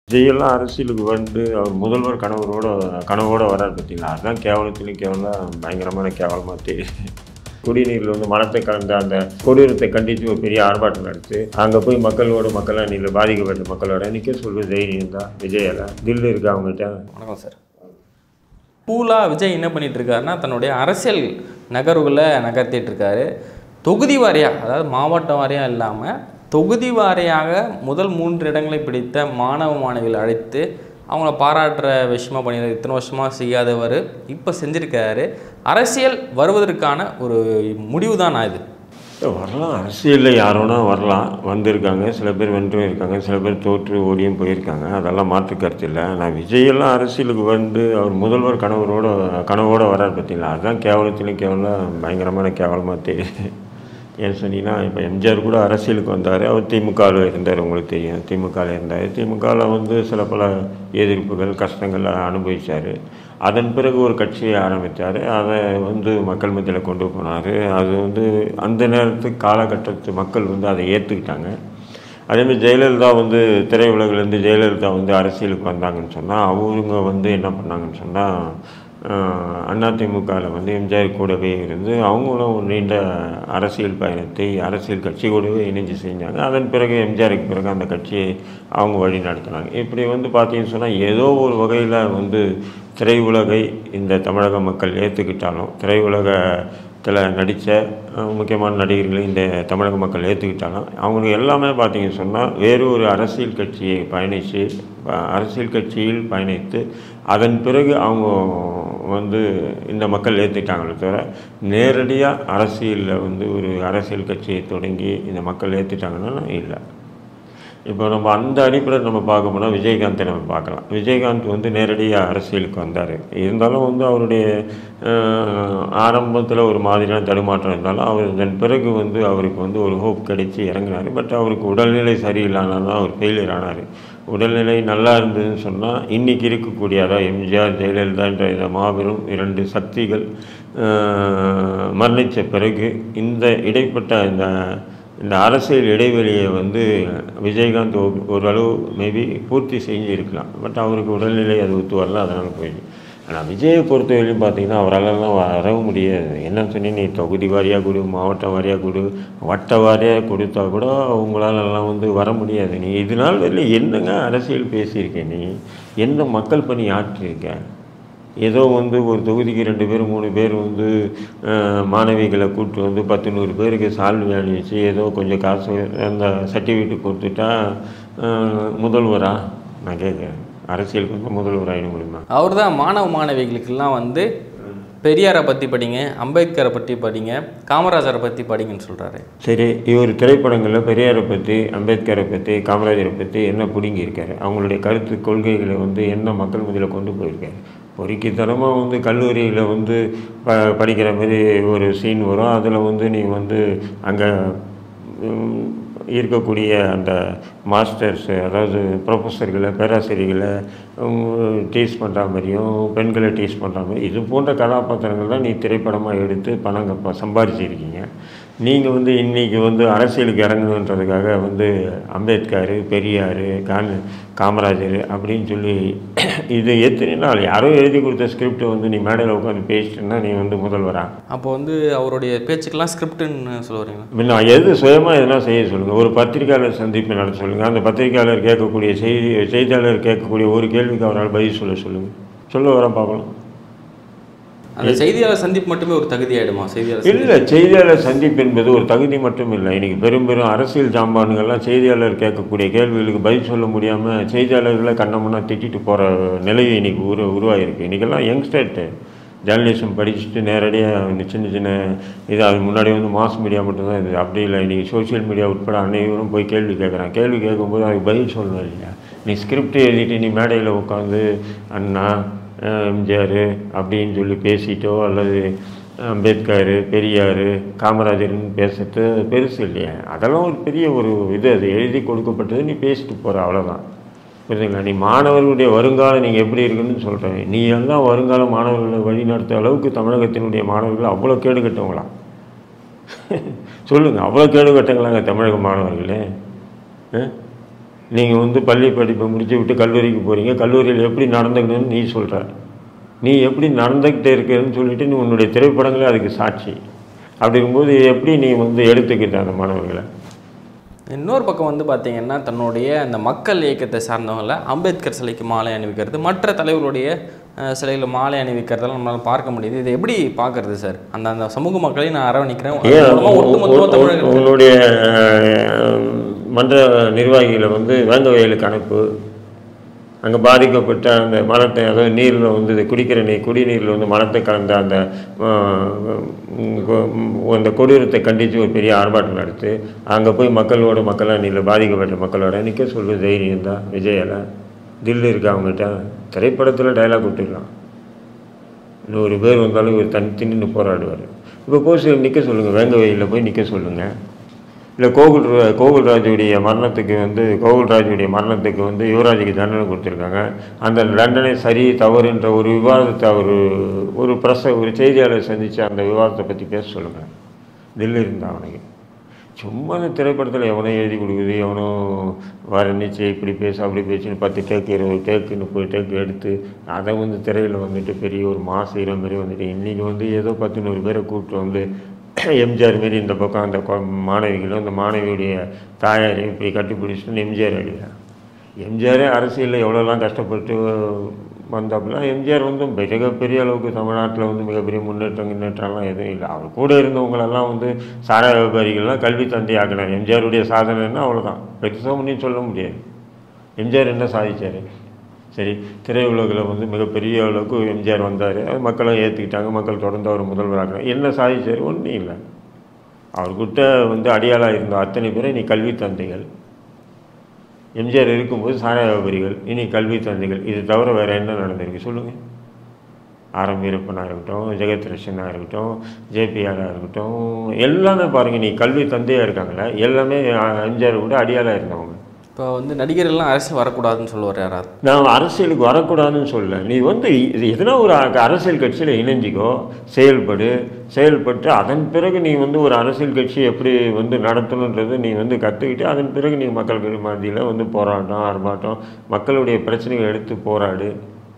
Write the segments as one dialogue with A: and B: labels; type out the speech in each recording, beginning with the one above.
A: விஜயெல்லாம் அரசியலுக்கு வந்து அவர் முதல்வர் கனவோட கனவோட வரார் பார்த்தீங்களா அதுதான் கேவலத்துலேயும் கேவலம் பயங்கரமான கேவலமாக தெரியுது குடிநீரில் வந்து மரத்தை கலந்த அந்த கொடூரத்தை கண்டித்து ஒரு பெரிய ஆர்ப்பாட்டம் நடத்து அங்கே போய் மக்களோட மக்களாக நீல பாதிக்கப்பட்ட மக்களோட நிற்க சொல்வது தைரியம் தான் விஜயால தில்லு இருக்கு அவங்ககிட்ட
B: வணக்கம் சார் கூலாக விஜய் என்ன பண்ணிட்டு இருக்காருன்னா தன்னுடைய அரசியல் நகர்வுகளை நகர்த்திட்டு இருக்காரு தொகுதி வாரியாக அதாவது மாவட்ட வாரியாக இல்லாமல் தொகுதி வாரியாக முதல் மூன்று இடங்களை பிடித்த மாணவ மாணவிகள் அழைத்து அவங்கள பாராட்டுற விஷயமா பண்ணியிருக்காரு இத்தனை வருஷமாக செய்யாதவர் இப்போ செஞ்சுருக்காரு அரசியல் வருவதற்கான ஒரு முடிவு தான் நான் இது
A: வரலாம் அரசியலில் யாரோனா வரலாம் வந்திருக்காங்க சில பேர் வென்றும் இருக்காங்க சில பேர் தோற்று ஓடியும் போயிருக்காங்க அதெல்லாம் மாற்று கருத்து இல்லை ஆனால் விஜயெல்லாம் அரசியலுக்கு வந்து அவர் முதல்வர் கனவரோட கனவோட வரார் பார்த்தீங்களா அதுதான் கேவலத்துலேயும் கேவலம் பயங்கரமான கேவலமாக தெரியுது ஏன் சொன்னீங்கன்னா இப்போ எம்ஜிஆர் கூட அரசியலுக்கு வந்தார் அவர் திமுகவில் இருந்தார் உங்களுக்கு தெரியும் திமுகவில் இருந்தார் திமுகவில் வந்து சில பல எதிர்ப்புகள் கஷ்டங்கள் அனுபவித்தார் அதன் பிறகு ஒரு கட்சியை ஆரம்பித்தார் அதை வந்து மக்கள் மத்தியில் கொண்டு போனார் அது வந்து அந்த நேரத்துக்கு காலகட்டத்து மக்கள் வந்து அதை ஏற்றுக்கிட்டாங்க அதேமாதிரி ஜெயலலிதா வந்து திரையுலகிலேருந்து ஜெயலலிதா வந்து அரசியலுக்கு வந்தாங்கன்னு சொன்னால் அவங்க வந்து என்ன பண்ணாங்கன்னு சொன்னால் அதிமுகவில் வந்து எம்ஜிஆர் கூடவே இருந்து அவங்களும் ஒரு நீண்ட அரசியல் பயணத்தை அரசியல் கட்சி கூடவே இணைஞ்சு செஞ்சாங்க அதன் பிறகு எம்ஜிஆருக்கு பிறகு அந்த கட்சியை அவங்க வழி நடத்தினாங்க இப்படி வந்து பார்த்தீங்கன்னு சொன்னால் ஏதோ ஒரு வகையில் வந்து திரையுலகை இந்த தமிழக மக்கள் ஏற்றுக்கிட்டாலும் திரையுலகத்தில் நடித்த முக்கியமான நடிகர்களை இந்த தமிழக மக்கள் ஏற்றுக்கிட்டாலும் அவங்களுக்கு எல்லாமே பார்த்தீங்கன்னு சொன்னால் வேறு ஒரு அரசியல் கட்சியை பயணித்து அரசியல் கட்சியில் பயணித்து அதன் பிறகு அவங்க வந்து இந்த மக்கள் ஏற்றுக்கிட்டாங்களே தவிர நேரடியாக அரசியலில் வந்து ஒரு அரசியல் கட்சியை தொடங்கி இந்த மக்கள் ஏற்றுட்டாங்கன்னா இல்லை இப்போ நம்ம அந்த அடிப்படையில் நம்ம பார்க்க போனால் விஜயகாந்தை நம்ம பார்க்கலாம் விஜயகாந்த் வந்து நேரடியாக அரசியலுக்கு வந்தார் இருந்தாலும் வந்து அவருடைய ஆரம்பத்தில் ஒரு மாதிரியான தடுமாற்றம் இருந்தாலும் அவர் அதன் பிறகு வந்து அவருக்கு வந்து ஒரு ஹோப் கிடைச்சி இறங்கினார் பட் அவருக்கு உடல்நிலை சரியில்லாமல் தான் அவர் ஃபெயிலியர் ஆனார் உடல்நிலை நல்லா இருந்ததுன்னு சொன்னால் இன்றைக்கி இருக்கக்கூடிய அதாவது எம்ஜிஆர் ஜெயலலிதா என்ற இந்த மாபெரும் இரண்டு சக்திகள் மரணித்த பிறகு இந்த இடைப்பட்ட இந்த இந்த அரசியல் இடைவெளியை வந்து விஜயகாந்த் ஒரு- ஓரளவு மேபி பூர்த்தி செஞ்சு இருக்கலாம் பட் அவருக்கு உடல்நிலை அது ஒத்து வரல அதனால் போயிடுச்சு ஆனால் விஜயை பொறுத்தவரையிலும் பார்த்தீங்கன்னா அவராலலாம் வரவும் முடியாது என்ன சொன்னி நீ தொகுதி வாரியாக கொடு மாவட்ட வாரியாக கொடு வட்ட வாரியாக கொடுத்தா கூட அவங்களாலலாம் வந்து வர முடியாது நீ இது நாள் வரையிலும் என்னங்க அரசியல் பேசியிருக்க நீ என்ன மக்கள் பணி ஆற்றியிருக்க ஏதோ வந்து ஒரு தொகுதிக்கு ரெண்டு பேர் மூணு பேர் வந்து அஹ், மாணவிகளை கூப்பிட்டு வந்து பத்து நூறு பேருக்கு சால்வி அணிவிச்சு ஏதோ கொஞ்சம் காசு அந்த சர்டிஃபிகேட் கொடுத்துட்டா அஹ், முதல்வரா நான் கேட்குறேன் அரசியலுக்கு வந்து முதல்வர் ஆகிட முடியுமா
B: அவர் தான் மாணவ மாணவிகளுக்கெல்லாம் வந்து பெரியாரை பற்றி படிங்க அம்பேத்கரை பற்றி படிங்க காமராஜரை பற்றி படிங்கன்னு சொல்கிறாரு
A: சரி இவர் திரைப்படங்களில் பெரியாரை பற்றி அம்பேத்கரை பற்றி காமராஜரை பற்றி என்ன பிடுங்கியிருக்காரு அவங்களுடைய கருத்து கொள்கைகளை வந்து என்ன மக்கள் மத்தியில் கொண்டு போயிருக்காரு பொறுக்கித்தனமாக வந்து கல்லூரியில் வந்து ப படிக்கிற மாதிரி ஒரு சீன் வரும் அதில் வந்து நீ வந்து அங்கே இருக்கக்கூடிய அந்த மாஸ்டர்ஸு அதாவது ப்ரொஃபஸர்களை பேராசிரியர்களை டீஸ் பண்ணுற மாதிரியும் பெண்களை டீஸ் பண்ணுற மாதிரி இது போன்ற கதாபாத்திரங்கள் தான் நீ திரைப்படமாக எடுத்து பணம் கப்ப- சம்பாரிச்சிருக்கீங்க நீங்கள் வந்து இன்றைக்கி வந்து அரசியலுக்கு இறங்கணுன்றதுக்காக வந்து அம்பேத்கர் பெரியார் கான் காமராஜர் அப்படின்னு சொல்லி இது எத்தனை நாள் யாரோ எழுதி கொடுத்த ஸ்கிரிப்டை வந்து நீ மேடையில் உட்காந்து பேசிட்டேன்னா நீ வந்து முதல்வரா
B: அப்போ வந்து அவருடைய பேச்சுக்கெல்லாம் ஸ்கிரிப்டுன்னு சொல்ல வரீங்களா
A: முன்ன எது சுயமாக எதனா செய்ய சொல்லுங்கள் ஒரு பத்திரிக்கையாளர் சந்திப்பு நடத்த சொல்லுங்கள் அந்த பத்திரிக்கையாளர் கேட்கக்கூடிய செய்தி செய்தியாளர் கேட்கக்கூடிய ஒரு கேள்விக்கு அவரால் பதில் சொல்ல சொல்லுங்கள் சொல்ல வரேன் பார்க்கலாம்
B: அந்த செய்தியாளர் சந்திப்பு மட்டுமே ஒரு தகுதி ஆயிடுமா செய்தியாளர் சந்திப்பு?
A: இல்லை செய்தியாளர் சந்திப்பு என்பது ஒரு தகுதி மட்டும் இல்லை இன்னைக்கு பெரும் பெரும் அரசியல் ஜாம்பானுங்கள்லாம் செய்தியாளர் கேட்கக்கூடிய கேள்விகளுக்கு பதில் சொல்ல முடியாமல் செய்தியாளர்களை கண்ணமுன்னா திட்டிட்டு போகிற நிலை இன்னைக்கு உரு உருவாகிருக்கு இன்றைக்கெல்லாம் யங்ஸ்டர்ட்டு ஜேர்னலிசம் படிச்சுட்டு நேரடியாக சின்ன சின்ன இது அது முன்னாடி வந்து மாஸ் மீடியா மட்டும்தான் இது அப்படி இல்லை இன்றைக்கி சோஷியல் மீடியா உட்பட அனைவரும் போய் கேள்வி கேட்குறான் கேள்வி கேட்கும்போது அதுக்கு பதில் சொல்லணும் இல்லையா நீ ஸ்கிரிப்ட் எழுதிட்டு நீ மேடையில் உட்காந்து அண்ணா அஹ், எம்ஜிஆர் அப்படின்னு சொல்லி பேசிட்டோ அல்லது அம்பேத்கர் பெரியார் காமராஜர்னு பேசுறது பெருசு இல்லையா அதெல்லாம் ஒரு பெரிய ஒரு இது அது எழுதி கொடுக்கப்பட்டது நீ பேசிட்டு போகிற அவ்வளோதான் புரியுதுங்களா நீ மாணவர்களுடைய வருங்காலம் நீங்கள் எப்படி இருக்குன்னு சொல்கிறேன் நீ எல்லாம் வருங்கால மாணவர்களை வழிநடத்த அளவுக்கு தமிழகத்தினுடைய மாணவர்கள் அவ்வளோ கேடு கட்டவங்களா சொல்லுங்கள் அவ்வளோ கேடு கட்டங்களாங்க தமிழக மாணவர்களே ஆ? நீங்கள் வந்து பள்ளி படிப்பை முடிச்சு விட்டு கல்லூரிக்கு போகிறீங்க கல்லூரியில் எப்படி நடந்துக்கணும்னு நீ சொல்கிற நீ எப்படி நடந்துக்கிட்டே இருக்கிறன்னு சொல்லிட்டு நீ உன்னுடைய திரைப்படங்களே அதுக்கு சாட்சி அப்படி இருக்கும்போது எப்படி நீ வந்து எடுத்துக்கிட்ட அந்த மாணவர்களை
B: இன்னொரு பக்கம் வந்து பார்த்தீங்கன்னா தன்னுடைய அந்த மக்கள் இயக்கத்தை சார்ந்தவங்கள அம்பேத்கர் சிலைக்கு மாலை அணிவிக்கிறது மற்ற தலைவர்களுடைய அஹ், சிலையில் மாலை அணிவிக்கிறதெல்லாம் நம்மளால பார்க்க முடியுது இதை எப்படி பார்க்கறது சார் அந்த அந்த சமூக மக்களையும் நான் அரவணைக்கிறேன் அது
A: ஏன்
B: மூலமா ஒட்டுமொத்தமா
A: உ- உ-
B: தமிழர்கள்
A: உங்களுடைய அஹ், மன்ற நிர்வாகிகளை வந்து வேங்க வயலுக்கு அனுப்பு அங்கே பாதிக்கப்பட்ட அந்த மரத்தை அதாவது நீரில் வந்து இது குடிக்கிற நீர் குடிநீரில் வந்து மரத்தை கலந்த அந்த அஹ், உம், கொ- உம், அந்த கொடூரத்தை கண்டித்து ஒரு பெரிய ஆர்ப்பாட்டம் நடத்து அங்கே போய் மக்களோட மக்களாக நீரில் பாதிக்கப்பட்ட மக்களோட நிற்க சொல்லு தைரியம் தான் விஜயால தில்லு இருக்கா அவங்ககிட்ட திரைப்படத்தில் டைலாக் விட்டுடலாம் நூறு பேர் வந்தாலும் இவர் தனி தின்னு போராடுவார் இப்போ கோசில் நிற்க சொல்லுங்கள் வேங்க வயலில் போய் நிற்க சொல்லுங்கள் இல்லை கோகுல் ரா- கோகுல்ராஜுடைய மரணத்துக்கு வந்து கோகுல்ராஜுடைய மரணத்துக்கு வந்து யுவராஜுக்கு தண்டனை கொடுத்துருக்காங்க அந்த தண்டனை சரி தவறுன்ற ஒரு விவாதத்தை அவர் ஒரு ப்ரெஸ்ஸை ஒரு செய்தியாளர் சந்தித்து அந்த விவாதத்தை பற்றி பேச சொல்லுங்கள் தில்லு இருந்தா அவனுக்கு சும்மா அந்த திரைப்படத்தில் எவனோ எழுதி கொடுக்குது எவனோ வர்ணிச்சு இப்படி பேசு அப்படி பேசுன்னு பத்து டேக்கு இருபது டேக்கு முப்பது டேக்கு எடுத்து அதை வந்து திரையில் வந்துட்டு பெரிய ஒரு மாச ஹீரோ மாரி வந்துட்டு இன்றைக்கி வந்து ஏதோ பத்து நூறு பேரை கூப்பிட்டு வந்து எம்ஜிஆர் மாரி இந்த பக்கம் அந்த கொ- மாணவிகளும் அந்த மாணவியுடைய தாயாரையும் இப்படி கட்டிப்பிடிச்சிட்டு எம்ஜிஆர் அடியா எம்ஜிஆரே அரசியலில் எவ்வளோலாம் கஷ்டப்பட்டு வந்தாப்புல எம்ஜிஆர் வந்து மிகப்பெரிய அளவுக்கு தமிழ்நாட்டில் வந்து மிகப்பெரிய முன்னேற்றம் முன்னேற்றம்லாம் எதுவும் இல்லை அவர் கூட இருந்தவங்களெல்லாம் வந்து சாராய வியாபாரிகள்லாம் கல்வி தந்தை ஆக்கினார் எம்ஜிஆருடைய சாதனைன்னா அவ்வளோதான் பெருசாக ஒன்றும் சொல்ல முடியாது எம்ஜிஆர் என்ன சாதிச்சார் சரி திரையுலகில் வந்து மிகப்பெரிய அளவுக்கு எம்ஜிஆர் வந்தார் அது மக்களும் ஏற்றுக்கிட்டாங்க மக்கள் தொடர்ந்து அவர் முதல்வராக்கினார் என்ன சாதிச்சார் ஒன்றும் இல்லை அவர்கிட்ட வந்து அடியாளாக இருந்த அத்தனை பேரை நீ கல்வி தந்தைகள் எம்ஜிஆர் இருக்கும்போது சாராய வியாபாரிகள் இனி கல்வி தந்தைகள் இது தவிர வேறு என்ன நடந்திருக்கு சொல்லுங்கள் ஆரம் வீரப்பனாக இருக்கட்டும் ஜெகத் ரஷனாக இருக்கட்டும் ஜேபிஆராக இருக்கட்டும் எல்லாமே பாருங்கள் நீ கல்வி தந்தையாக இருக்காங்களே எல்லாமே எம்ஜிஆர் கூட அடியாளாக இருந்தவங்க
B: இப்போ வந்து நடிகர்கள்லாம் அரசியல் வரக்கூடாதுன்னு சொல்லுவார் யாராவது
A: நான் அரசியலுக்கு வரக்கூடாதுன்னு சொல்ல நீ வந்து இது எதுனா ஒரு அ- அரசியல் கட்சியில் இணைஞ்சிக்கோ செயல்படு செயல்பட்டு அதன் பிறகு நீ வந்து ஒரு அரசியல் கட்சி எப்படி வந்து நடத்தணுன்றது நீ வந்து கற்றுக்கிட்டு அதன் பிறகு நீ மக்களுக்கு மத்தியில் வந்து போராட்டம் ஆர்ப்பாட்டம் மக்களுடைய பிரச்சனைகளை எடுத்து போராடு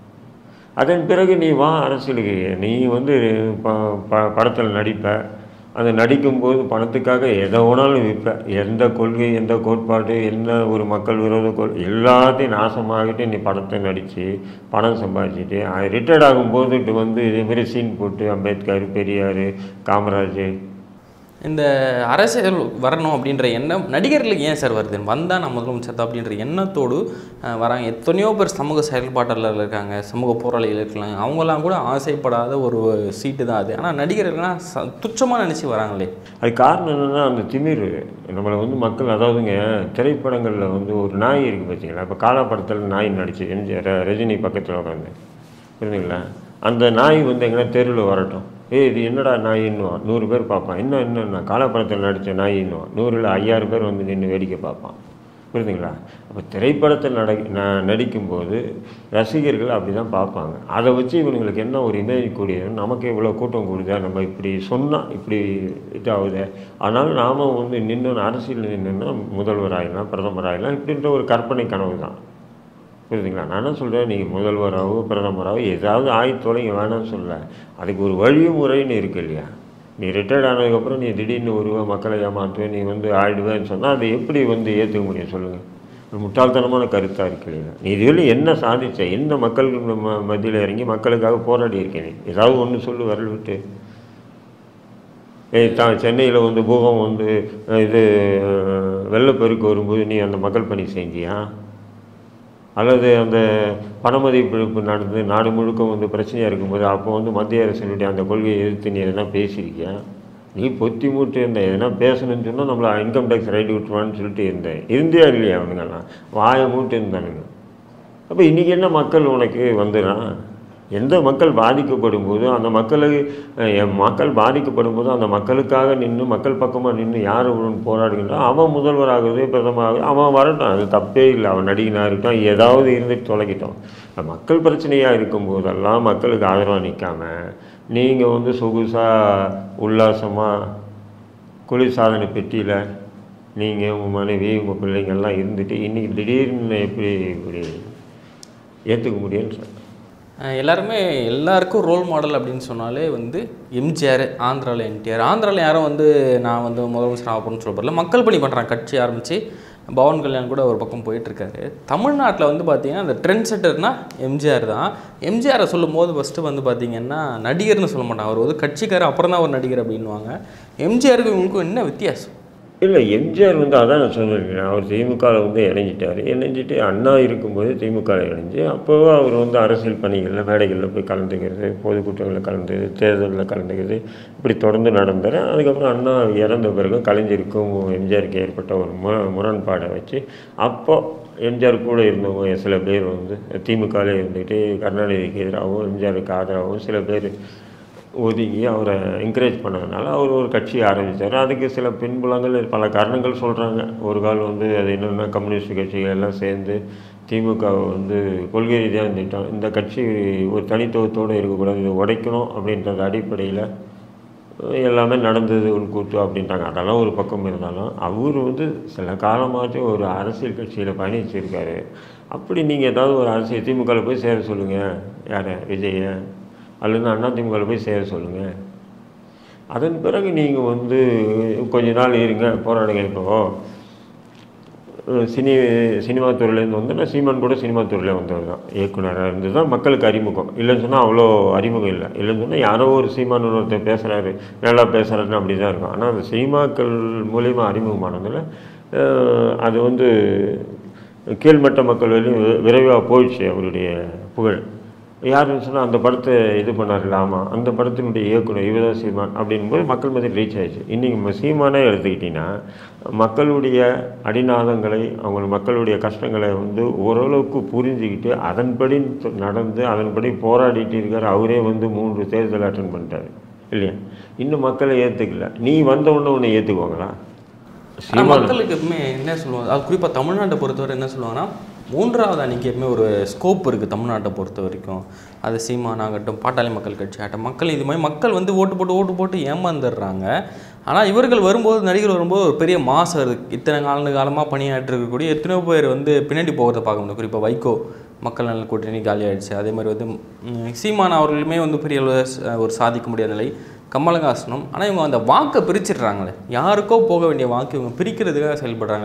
A: அதன் பிறகு நீ வா அரசியலுக்கு நீ வந்து ப ப படத்தில் நடிப்ப அது நடிக்கும்போது பணத்துக்காக எதை வேணாலும் விற்ப எந்த கொள்கை எந்த கோட்பாடு என்ன ஒரு மக்கள் விரோத கொள் எல்லாத்தையும் நாசமாகிட்டு நீ படத்தை நடித்து பணம் சம்பாதிச்சிட்டு ரிட்டையர்ட் ஆகும்போது இட்டு வந்து இதேமாரி சீன் போட்டு அம்பேத்கர் பெரியார் காமராஜ்
B: இந்த அரசியல் வரணும் அப்படின்ற எண்ணம் நடிகர்களுக்கு ஏன் சார் வருது வந்தால் நான் முதலமைச்சர் தான் அப்படின்ற எண்ணத்தோடு அஹ், வராங்க எத்தனையோ பேர் சமூக செயல்பாட்டாளர்கள் இருக்காங்க சமூக போராளிகள் இருக்கலாம் அவங்களாம் கூட ஆசைப்படாத ஒரு சீட்டு தான் அது ஆனால் நடிகர்கள்லாம் ச துச்சமாக நினச்சி வராங்களே
A: அது காரணம் என்னென்னா அந்த திமிரு நம்மளை வந்து மக்கள் அதாவதுங்க திரைப்படங்களில் வந்து ஒரு நாய் இருக்குது பார்த்தீங்களா இப்போ காலா படத்தில் நாய் நடிச்சு எம்ஜிஆர் ர- ரஜினி பக்கத்தில் உட்காந்து புரியுதுங்களா அந்த நாய் வந்து எங்கன்னா தெருவில் வரட்டும் ஏய் இது என்னடா நாயின்னுவான் நூறு பேர் பார்ப்பான் என்ன என்னன்னா காலா படத்தில் நடித்த நாயின்னுவான் நூறில் ஐயாயிரம் பேர் வந்து நின்று வேடிக்கை பார்ப்பான் புரியுதுங்களா அப்போ திரைப்படத்தில் நட ந- நடிக்கும்போது ரசிகர்கள் அப்படி தான் பார்ப்பாங்க அதை வச்சு இவங்களுக்கு என்ன ஒரு இமேஜ் கூடியது நமக்கு இவ்வளோ கூட்டம் கூடுதா நம்ம இப்படி சொன்னால் இப்படி இதாகுது ஆனால் நாம் வந்து நின்று அரசியல் நின்றுன்னா முதல்வர் ஆகிடலாம் பிரதமர் ஆகிடலாம் இப்படின்ற ஒரு கற்பனை கனவு தான் புரியுதுங்களா நான் என்ன சொல்கிறேன் நீங்கள் முதல்வராகவோ பிரதமராகவோ ஏதாவது ஆகி தொலைங்க வேணாம்னு சொல்ல அதுக்கு ஒரு வழிமுறைன்னு இருக்கு இல்லையா நீ ரிட்டையர்ட் ஆனதுக்கப்புறம் நீ திடீர்னு வருவ மக்களை ஏமாற்றுவேன் நீ வந்து ஆயிடுவேன்னு சொன்னால் அதை எப்படி வந்து ஏற்றுக்க முடியும் சொல்லுங்கள் ஒரு முட்டாள்தனமான கருத்தாக இருக்கு இல்லையா நீ இதில் என்ன சாதிச்ச என்ன மக்கள் ம மத்தியில் இறங்கி மக்களுக்காக போராடி இருக்கே நீ ஏதாவது ஒன்று சொல்லு வரல் விட்டு ஏய் தான் சென்னையில் வந்து பூகம் வந்து அஹ், இது அஹ், வெள்ளப்பெருக்கு வரும்போது நீ அந்த மக்கள் பணி செஞ்சியா அல்லது அந்த பணமதிப்பிழப்பு நடந்து நாடு முழுக்க வந்து பிரச்சனையாக இருக்கும்போது அப்போ வந்து மத்திய அரசினுடைய அந்த கொள்கையை எதிர்த்து நீ எதனா பேசியிருக்கியா நீ பொத்தி மூட்டு இருந்த எதனா பேசணும்னு சொன்னால் நம்மளை இன்கம் டேக்ஸ் ரைட்டு விட்டுருவான்னு சொல்லிட்டு இருந்தேன் இருந்தியா இல்லையா அவனுங்கெல்லாம் வாயை மூட்டு இருந்தானுங்க அப்போ இன்றைக்கி என்ன மக்கள் உனக்கு வந்துடுறான் எந்த மக்கள் பாதிக்கப்படும் போது அந்த மக்களுக்கு அஹ், என் மக்கள் பாதிக்கப்படும் போது அந்த மக்களுக்காக நின்று மக்கள் பக்கமாக நின்று யார் உடன் போராடுகின்றான் அவன் முதல்வராகுது பிரதமராகுது அவன் வரட்டும் அது தப்பே இல்லை அவன் நடிகனாக இருக்கட்டும் ஏதாவது இருந்துட்டு தொலைக்கிட்டோம் மக்கள் பிரச்சனையாக இருக்கும் போதெல்லாம் மக்களுக்கு ஆதரவாக நிற்காம நீங்கள் வந்து சொகுசாக உல்லாசமாக குளிர்சாதன பெட்டியில் நீங்கள் உங்கள் மனைவி உங்கள் பிள்ளைங்கள்லாம் இருந்துட்டு இன்றைக்கி திடீர்னு எப்படி இப்படி ஏற்றுக்க முடியும்னு சார்
B: அஹ் எல்லாருமே எல்லாருக்கும் ரோல் மாடல் அப்படின்னு சொன்னாலே வந்து எம்ஜிஆர் ஆந்திராவில் என்டிஆர் ஆந்திராவில் யாரும் வந்து நான் வந்து முதலமைச்சர் ஆகணும்னு சொல்ல போகல மக்கள் பணி பண்ணுறாங்க கட்சி ஆரம்பித்து பவன் கல்யாண் கூட ஒரு பக்கம் போயிட்டுருக்காரு தமிழ்நாட்டில் வந்து பார்த்தீங்கன்னா அந்த ட்ரெண்ட் செட்டர்னா எம்ஜிஆர் தான் எம்ஜிஆரை சொல்லும் போது ஃபஸ்ட்டு வந்து பார்த்தீங்கன்னா நடிகர்னு சொல்ல மாட்டாங்க அவர் வந்து கட்சிக்காரர் அப்புறம் தான் ஒரு நடிகர் அப்படின்வாங்க எம்ஜிஆருக்கு இவங்களுக்கும் என்ன வித்தியாசம்
A: இல்லை எம்ஜிஆர் வந்து அதான் நான் சொன்னிருக்கேன் அவர் திமுகவில் வந்து இணைஞ்சிட்டார் இணைஞ்சிட்டு அண்ணா இருக்கும்போது திமுகவில் இணைஞ்சு அப்போவே அவர் வந்து அரசியல் பணிகளில் மேடைகளில் போய் கலந்துக்கிறது பொதுக்கூட்டங்களில் கலந்துக்கிறது தேர்தலில் கலந்துக்கிறது இப்படி தொடர்ந்து நடந்தார் அதுக்கப்புறம் அண்ணா இறந்த பிறகு கலைஞருக்கும் எம்ஜிஆருக்கு ஏற்பட்ட ஒரு மு முரண்பாடை வச்சு அப்போ எம்ஜிஆர் கூட இருந்தவங்க சில பேர் வந்து திமுகவில் இருந்துக்கிட்டு கருணாநிதிக்கு எதிராகவும் எம்ஜிஆருக்கு ஆதரவாகவும் சில பேர் ஒதுங்கி அவரை என்கரேஜ் பண்ணதுனால அவர் ஒரு கட்சி ஆரம்பித்தார் அதுக்கு சில பின்புலங்கள் பல காரணங்கள் சொல்கிறாங்க ஒரு கால் வந்து அது என்னென்னா கம்யூனிஸ்ட் கட்சிகள் எல்லாம் சேர்ந்து திமுகவை வந்து கொள்கை ரீதியாக இருந்துட்டோம் இந்த கட்சி ஒரு தனித்துவத்தோடு இருக்கக்கூடாது இதை உடைக்கணும் அப்படின்றது அடிப்படையில் எல்லாமே நடந்தது உள்கூத்து அப்படின்ட்டாங்க அதெல்லாம் ஒரு பக்கம் இருந்தாலும் அவர் வந்து சில காலமாச்சும் ஒரு அரசியல் கட்சியில் பயணிச்சிருக்காரு அப்படி நீங்கள் ஏதாவது ஒரு அரசியல் திமுகவில் போய் சேர சொல்லுங்கள் யாரை விஜயை அல்லது அண்ணா திமுகவில் போய் சேர சொல்லுங்கள் அதன் பிறகு நீங்கள் வந்து கொஞ்ச நாள் இருங்க போராடுங்க இப்போ சினி சினிமா துறையிலேருந்து வந்து நான் சீமான் கூட சினிமா துறையில் வந்தவர் தான் இயக்குனராக இருந்து தான் மக்களுக்கு அறிமுகம் இல்லைன்னு சொன்னால் அவ்வளோ அறிமுகம் இல்லை இல்லைன்னு சொன்னால் யாரோ ஒரு சீமான் ஒருத்தர் பேசுகிறாரு நல்லா பேசுகிறாருன்னு அப்படி தான் இருக்கும் ஆனால் அந்த சினிமாக்கள் மூலிமா அறிமுகமானதில் அஹ், அது வந்து கீழ்மட்ட மக்கள் வரையும் விரைவாக போயிடுச்சு அவருடைய புகழ் யாருன்னு சொன்னால் அந்த படத்தை இது பண்ணார்ல ஆமாம் அந்த படத்தினுடைய இயக்குனர் இவதான் சீமான் அப்படின்போது மக்கள் மத்தியில் ரீச் ஆயிடுச்சு இன்றைக்கி நம்ம சீமானே எடுத்துக்கிட்டிங்கன்னா மக்களுடைய அடிநாதங்களை அவங்க மக்களுடைய கஷ்டங்களை வந்து ஓரளவுக்கு புரிஞ்சுக்கிட்டு அதன்படி நடந்து அதன்படி போராடிட்டு இருக்கார் அவரே வந்து மூன்று தேர்தல் அட்டன் பண்ணிட்டாரு இல்லையா இன்னும் மக்களை ஏற்றுக்கல நீ வந்த உடனே உன்னை ஏற்றுக்குவாங்களா
B: ஆனால்
A: சீமான்
B: மக்களுக்கு எப்பவுமே என்ன சொல்லுவாங்க அது குறிப்பாக தமிழ்நாட்டை பொறுத்தவரை என்ன சொல்லுவாங்கன்னா மூன்றாவது அணிக்கு எப்பவுமே ஒரு ஸ்கோப் இருக்குது தமிழ்நாட்டை பொறுத்த வரைக்கும் அது சீமானாகட்டும் பாட்டாளி மக்கள் கட்சி ஆகட்டும் மக்கள் இது மாதிரி மக்கள் வந்து ஓட்டு போட்டு ஓட்டு போட்டு ஏமாந்துடுறாங்க ஆனால் இவர்கள் வரும்போது நடிகர் வரும்போது ஒரு பெரிய மாசம் வருது இத்தனை கால காலமாக பணியாற்றி இருக்கக்கூடிய எத்தனையோ பேர் வந்து பின்னாடி போகிறத பார்க்க முடியும் குறிப்பாக வைகோ மக்கள் நல கூட்டணி காலி ஆயிடுச்சு அதே மாதிரி வந்து ம், சீமான் அவர்களுமே வந்து பெரிய அளவுல ச- ஒரு சாதிக்க முடியாத நிலை கமலஹாசனும் ஆனால் இவங்க அந்த வாக்கை பிரிச்சிடுறாங்களே யாருக்கோ போக வேண்டிய வாக்கு இவங்க பிரிக்கிறதுக்காக செயல்படுறாங்க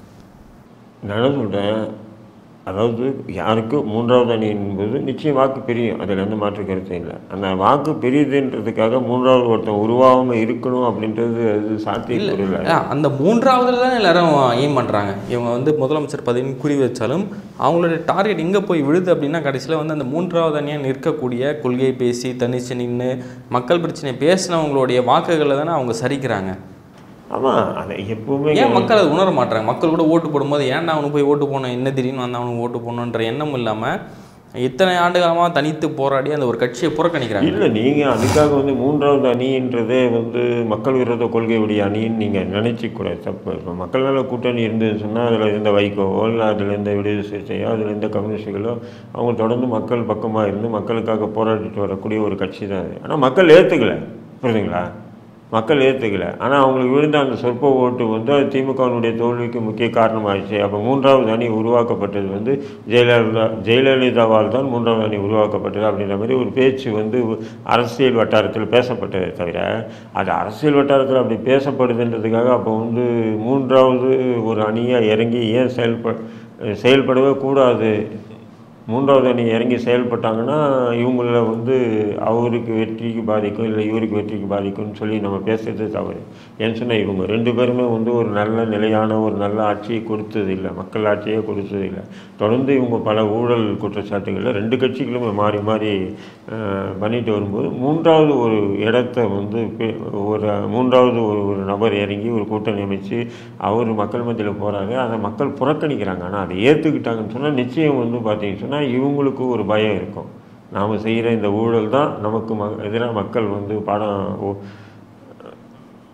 A: நான் என்ன சொல்கிறேன் அதாவது யாருக்கு மூன்றாவது அணி என்பது நிச்சயம் வாக்கு பிரியும் அதில் எந்த மாற்று கருத்தும் இல்லை அந்த வாக்கு பிரியுதுன்றதுக்காக மூன்றாவது ஒருத்தன் உருவாகாமல் இருக்கணும் அப்படின்றது அது சாத்தியக்கூறு இல்லை
B: ஆ, அந்த மூன்றாவதுல தான் எல்லாரும் எய்ம் பண்ணுறாங்க இவங்க வந்து முதலமைச்சர் பதவின்னு குறி வச்சாலும் அவங்களுடைய டார்கெட் எங்கே போய் விழுது அப்படின்னா கடைசியில் வந்து அந்த மூன்றாவது அணியாக நிற்கக்கூடிய கொள்கையை பேசி தனிச்சு நின்று மக்கள் பிரச்சனை பேசினவங்களுடைய வாக்குகளை தானே அவங்க சரிக்கிறாங்க
A: ஆமாம் அதை எப்பவுமே
B: ஏன் மக்கள் அதை உணர மாட்டாங்க மக்கள் கூட ஓட்டு போடும்போது ஏன்டா அவனுக்கு போய் ஓட்டு போகணும் என்ன திடீர்னு வந்து அவனுக்கு ஓட்டு போகணுன்ற எண்ணம் இல்லாமல் இத்தனை ஆண்டு காலமாக தனித்து போராடி அந்த ஒரு கட்சியை புறக்கணிக்கிறாங்க
A: இல்லை நீங்கள் அதுக்காக வந்து மூன்றாவது அணின்றதே வந்து மக்கள் விரோத கொள்கையுடைய அணின்னு நீங்கள் நினைச்சிக்கூடாது தப்பு இப்போ மக்கள் நல கூட்டணி இருந்ததுன்னு சொன்னால் அதில் இருந்த வைகோவோ இல்லை அதில் இருந்த விடுதலை சிறுத்தையோ அதில் இருந்த கம்யூனிஸ்டுகளோ அவங்க தொடர்ந்து மக்கள் பக்கமாக இருந்து மக்களுக்காக போராடிட்டு வரக்கூடிய ஒரு கட்சி தான் அது ஆனால் மக்கள் ஏற்றுக்கல புரியுதுங்களா மக்கள் ஏற்றுக்கல ஆனால் அவங்களுக்கு விழுந்த அந்த சொற்ப ஓட்டு வந்து அது திமுகவினுடைய தோல்விக்கு முக்கிய காரணமாயிடுச்சு அப்போ மூன்றாவது அணி உருவாக்கப்பட்டது வந்து ஜெயலலிதா ஜெயலலிதாவால் தான் மூன்றாவது அணி உருவாக்கப்பட்டது அப்படின்ற மாதிரி ஒரு பேச்சு வந்து அரசியல் வட்டாரத்தில் பேசப்பட்டதே தவிர அது அரசியல் வட்டாரத்தில் அப்படி பேசப்படுதுன்றதுக்காக அப்போ வந்து மூன்றாவது ஒரு அணியாக இறங்கி ஏன் செயல்ப செயல்படவே கூடாது மூன்றாவது அணி இறங்கி செயல்பட்டாங்கன்னா இவங்கள வந்து அவருக்கு வெற்றிக்கு பாதிக்கும் இல்லை இவருக்கு வெற்றிக்கு பாதிக்கும்னு சொல்லி நம்ம பேசுறது தவறு ஏன்னு சொன்னால் இவங்க ரெண்டு பேருமே வந்து ஒரு நல்ல நிலையான ஒரு நல்ல ஆட்சியை கொடுத்தது இல்லை மக்கள் ஆட்சியே கொடுத்தது இல்லை தொடர்ந்து இவங்க பல ஊழல் குற்றச்சாட்டுகளில் ரெண்டு கட்சிகளுமே மாறி மாறி அஹ், பண்ணிட்டு வரும்போது மூன்றாவது ஒரு இடத்த வந்து பே- ஒரு மூன்றாவது ஒரு ஒரு நபர் இறங்கி ஒரு கூட்டணி அமைச்சு அவர் மக்கள் மத்தியில் போகிறாரு அதை மக்கள் புறக்கணிக்கிறாங்க ஆனால் அதை ஏற்றுக்கிட்டாங்கன்னு சொன்னால் நிச்சயம் வந்து பார்த்தீங்கன்னு சொன்னால் இவங்களுக்கு ஒரு பயம் இருக்கும் நாம் செய்கிற இந்த ஊழல் தான் நமக்கு ம எதிராக மக்கள் வந்து பாடம் ஓ-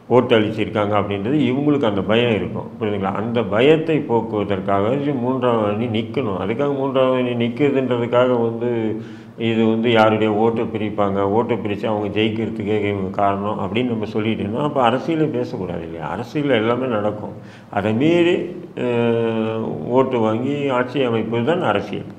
A: ஓட்டு அளிச்சிருக்காங்க அப்படின்றது இவங்களுக்கு அந்த பயம் இருக்கும் புரியுதுங்களா அந்த பயத்தை போக்குவதற்காக இது மூன்றாம் அணி நிற்கணும் அதுக்காக மூன்றாம் அணி நிற்கிறதுன்றதுக்காக வந்து இது வந்து யாருடைய ஓட்டை பிரிப்பாங்க ஓட்டை பிரித்து அவங்க ஜெயிக்கிறதுக்கே இவங்க காரணம் அப்படின்னு நம்ம சொல்லிட்டோம்னா அப்போ அரசியலே பேசக்கூடாது இல்லையா அரசியல் எல்லாமே நடக்கும் அதை மீறி அஹ், ஓட்டு வாங்கி ஆட்சி அமைப்பது தான் அரசியல்